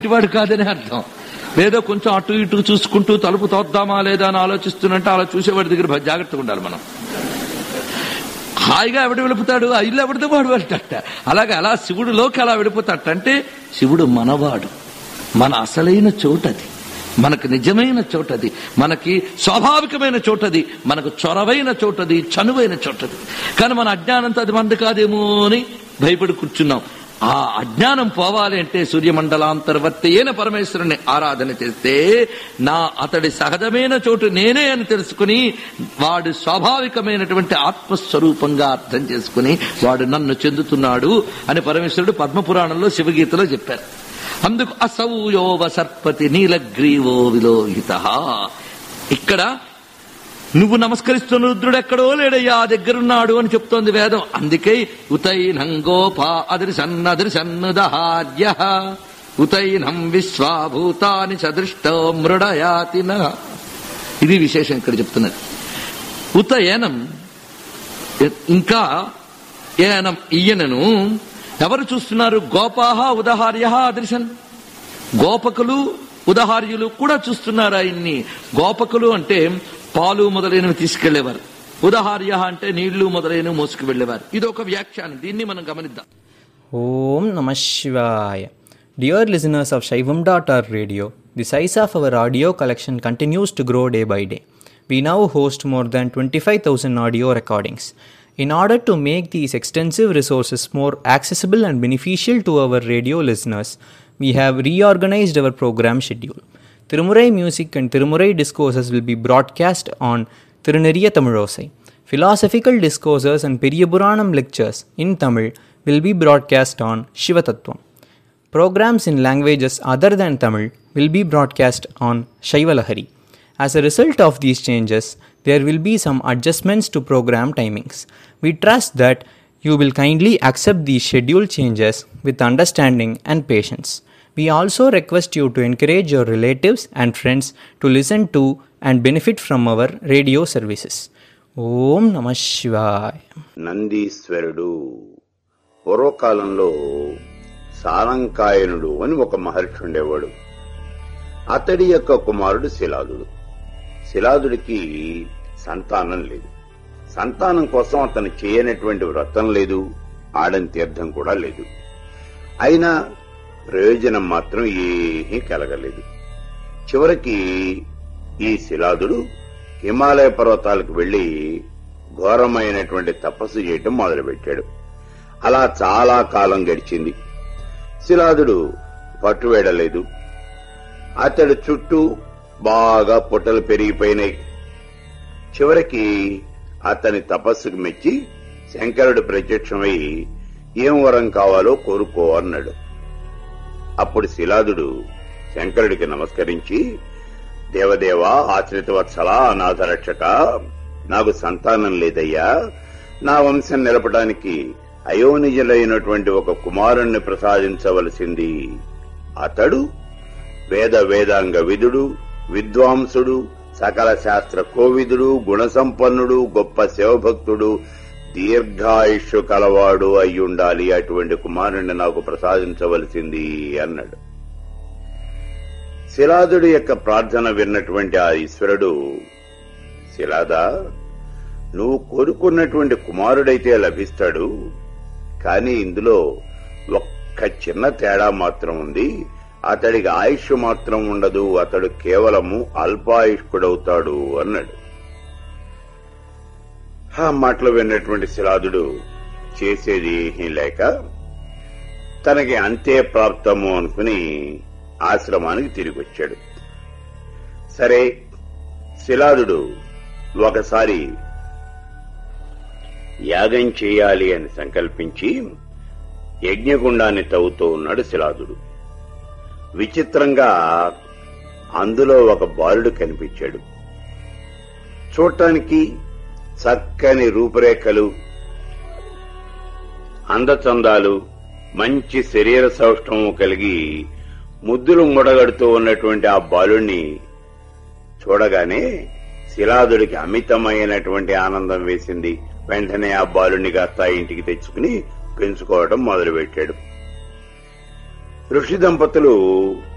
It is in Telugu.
అట్టివాడు కాదని అర్థం లేదో కొంచెం అటు ఇటు చూసుకుంటూ తలుపు తోద్దామా లేదా అని ఆలోచిస్తున్నట్టు అలా చూసేవాడి దగ్గర భ- జాగ్రత్తగా ఉండాలి మనం హాయిగా ఎవడు వెళ్ళిపోతాడు ఆ ఇల్లు ఎవడితో వాడు వెళ్ళటట అలాగే అలా శివుడిలోకి అలా వెళ్ళిపోతాట అంటే శివుడు మనవాడు మన అసలైన చోటది మనకు నిజమైన చోటది మనకి స్వాభావికమైన చోటది మనకు చొరవైన చోటది చనువైన చోటది కానీ మన అజ్ఞానంతో అది మంది కాదేమో అని భయపడి కూర్చున్నాం ఆ అజ్ఞానం పోవాలి అంటే సూర్యమండలాంతర్వర్తి అయిన పరమేశ్వరుని ఆరాధన చేస్తే నా అతడి సహజమైన చోటు నేనే అని తెలుసుకుని వాడు స్వాభావికమైనటువంటి ఆత్మస్వరూపంగా అర్థం చేసుకుని వాడు నన్ను చెందుతున్నాడు అని పరమేశ్వరుడు పద్మపురాణంలో శివగీతలో చెప్పారు అందుకు అసౌయోవ సర్పతి నీలగ్రీవో విలోహిత ఇక్కడ నువ్వు నమస్కరిస్తున్న రుద్రుడు ఎక్కడో లేడయ్యా ఆ దగ్గరున్నాడు అని చెప్తోంది వేదం అందుకే ఉతైనం గోపా అదృశన్ అదృశన్ దహార్య ఉతైనం విశ్వాభూతాని సదృష్టో మృడయాతిన ఇది విశేషం ఇక్కడ చెప్తున్నది ఉతయనం ఇంకా ఏనం ఈయనను ఎవరు చూస్తున్నారు గోపాహ ఉదహార్య అదృశన్ గోపకులు ఉదహార్యులు కూడా చూస్తున్నారు ఆయన్ని గోపకులు అంటే పాలు మొదలైనవి తీసుకెళ్లేవారు ఉదహార్య అంటే నీళ్లు మొదలైనవి మోసుకు వెళ్లేవారు ఇది ఒక వ్యాఖ్యానం దీన్ని మనం గమనిద్దాం Om Namah Shivaya. Dear listeners of Shaivam.org radio, the size of our audio collection continues to grow day by day. We now host more than 25,000 audio recordings. In order to make these extensive resources more accessible and beneficial to our radio listeners, we have reorganized our program schedule. Tirumurai music and Tirumurai discourses will be broadcast on Tiruneriya Tamilosai. Philosophical discourses and Periyapuranam lectures in Tamil will be broadcast on Shivatattvam. Programs in languages other than Tamil will be broadcast on Shaivalahari. As a result of these changes, there will be some adjustments to program timings. We trust that you will kindly accept these schedule changes with understanding and patience. We also request you to encourage your relatives and friends to listen to and benefit from our radio services. Om Namah Shivaya. నందీశ్వరుడు పూర్వకాలంలో సారంకాయనుడు అని ఒక మహర్షి ఉండేవాడు అతడి యొక్క కుమారుడు శిలాదుడు శిలాదుడికి సంతానం లేదు సంతానం కోసం అతను చేయనటువంటి వ్రతం లేదు ఆడని తీర్థం కూడా లేదు అయినా ప్రయోజనం మాత్రం ఏమీ కలగలేదు చివరికి ఈ శిలాదుడు హిమాలయ పర్వతాలకు వెళ్లి ఘోరమైనటువంటి తపస్సు చేయటం మొదలుపెట్టాడు అలా చాలా కాలం గడిచింది శిలాదుడు పట్టువేడలేదు అతడు చుట్టూ బాగా పుట్టలు పెరిగిపోయినాయి చివరికి అతని తపస్సుకు మెచ్చి శంకరుడు ప్రత్యక్షమై ఏం వరం కావాలో కోరుకో అన్నాడు అప్పుడు శిలాదుడు శంకరుడికి నమస్కరించి దేవదేవా ఆశ్రిత వత్సల అనాథరక్షక నాకు సంతానం లేదయ్యా నా వంశం నిలపడానికి అయోనిజులైనటువంటి ఒక కుమారుణ్ణి ప్రసాదించవలసింది అతడు వేద వేదాంగ విదుడు విద్వాంసుడు సకల శాస్త్ర కోవిదుడు గుణసంపన్నుడు గొప్ప శివభక్తుడు దీర్ఘాయుష్యు కలవాడు అయ్యుండాలి అటువంటి కుమారుణ్ణి నాకు ప్రసాదించవలసింది అన్నాడు శిలాదుడి యొక్క ప్రార్థన విన్నటువంటి ఆ ఈశ్వరుడు శిలాదా నువ్వు కోరుకున్నటువంటి కుమారుడైతే లభిస్తాడు కాని ఇందులో ఒక్క చిన్న తేడా మాత్రం ఉంది అతడికి ఆయుష్ మాత్రం ఉండదు అతడు కేవలము అల్పాయుష్కుడవుతాడు అన్నాడు ఆ మాటలు విన్నటువంటి శిలాదుడు చేసేది ఏమీ లేక తనకి అంతే ప్రాప్తము అనుకుని ఆశ్రమానికి తిరిగి వచ్చాడు సరే శిలాదుడు ఒకసారి యాగం చేయాలి అని సంకల్పించి యజ్ఞగుండాన్ని తవ్వుతూ ఉన్నాడు శిలాదుడు విచిత్రంగా అందులో ఒక బాలుడు కనిపించాడు చూడటానికి చక్కని రూపురేఖలు అందచందాలు మంచి శరీర సౌష్ఠము కలిగి ముద్దులు ముడగడుతూ ఉన్నటువంటి ఆ బాలుణ్ణి చూడగానే శిలాదుడికి అమితమైనటువంటి ఆనందం వేసింది వెంటనే ఆ బాలుని కాస్త ఇంటికి తెచ్చుకుని పెంచుకోవడం మొదలుపెట్టాడు ఋషి దంపతులు